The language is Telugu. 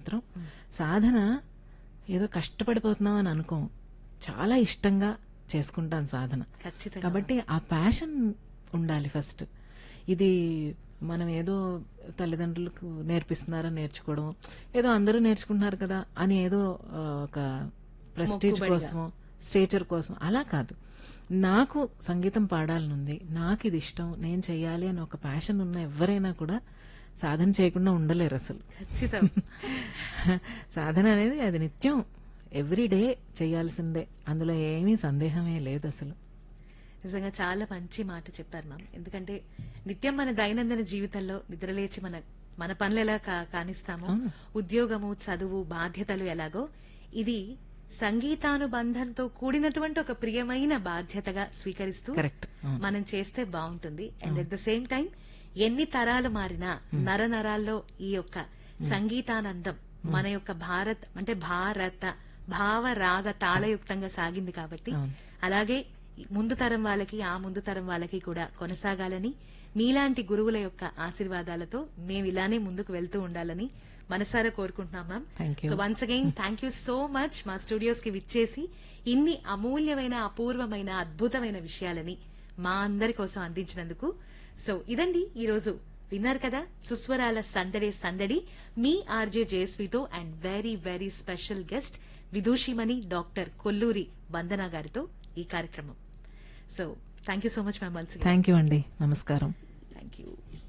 మాత్రం సాధన ఏదో కష్టపడిపోతున్నాం అని అనుకోం చాలా ఇష్టంగా చేసుకుంటాను సాధన ఖచ్చితంగా కాబట్టి ఆ ప్యాషన్ ఉండాలి ఫస్ట్ ఇది మనం ఏదో తల్లిదండ్రులకు నేర్పిస్తున్నారని నేర్చుకోవడం ఏదో అందరూ నేర్చుకుంటున్నారు కదా అని ఏదో ఆ, ఒక ప్రెస్టీజ్ మొక్కుబడిగా. కోసమో స్టేచర్ కోసం అలా కాదు నాకు సంగీతం పాడాలనుంది నాకు ఇది ఇష్టం నేను చెయ్యాలి అని ఒక ప్యాషన్ ఉన్న ఎవరైనా కూడా సాధన చేయకుండా ఉండలేరు అసలు ఖచ్చితం సాధన అనేది అది నిత్యం ఎవ్రీ డే చేయాల్సిందే అందులో ఏమీ సందేహమే లేదు అసలు నిజంగా చాలా మంచి మాట చెప్పారు మ్యామ్ ఎందుకంటే నిత్యం మన దైనందిన జీవితంలో నిద్రలేచి మన మన పనులు ఎలా కా- కానిస్తామో అవును. ఉద్యోగము చదువు బాధ్యతలు ఎలాగో ఇది సంగీతానుబంధంతో కూడినటువంటి ఒక ప్రియమైన బాధ్యతగా స్వీకరిస్తూ కరెక్ట్ మనం చేస్తే బాగుంటుంది and at the same time ఎన్ని తరాలు మారినా నర నరాల్లో ఈ యొక్క సంగీతానందం మన యొక్క భారత్ అంటే భారత భావ రాగ తాళయుక్తంగా సాగింది కాబట్టి అవును. అలాగే ముందు తరం వాళ్ళకి ఆ ముందు తరం వాళ్ళకి కూడా కొనసాగాలని మీలాంటి గురువుల యొక్క ఆశీర్వాదాలతో మేము ఇలానే ముందుకు వెళ్తూ ఉండాలని మనసారా కోరుకుంటున్నాం ma'am Thank you. So once again thank you so much మా స్టూడియోస్ కి విచ్చేసి ఇన్ని అమూల్యమైన అపూర్వమైన అద్భుతమైన విషయాలని మా అందరి కోసం అందించినందుకు సో ఇదండి ఈ రోజు విన్నారు కదా సుస్వరాల సందడే సందడి మీ ఆర్జే జేఎస్వితో and very very special guest విదూషిమణి డాక్టర్ కొల్లూరి వందన గారితో ఈ కార్యక్రమం so thank you so much ma'am once thank you అండి నమస్కారం థ్యాంక్ యూ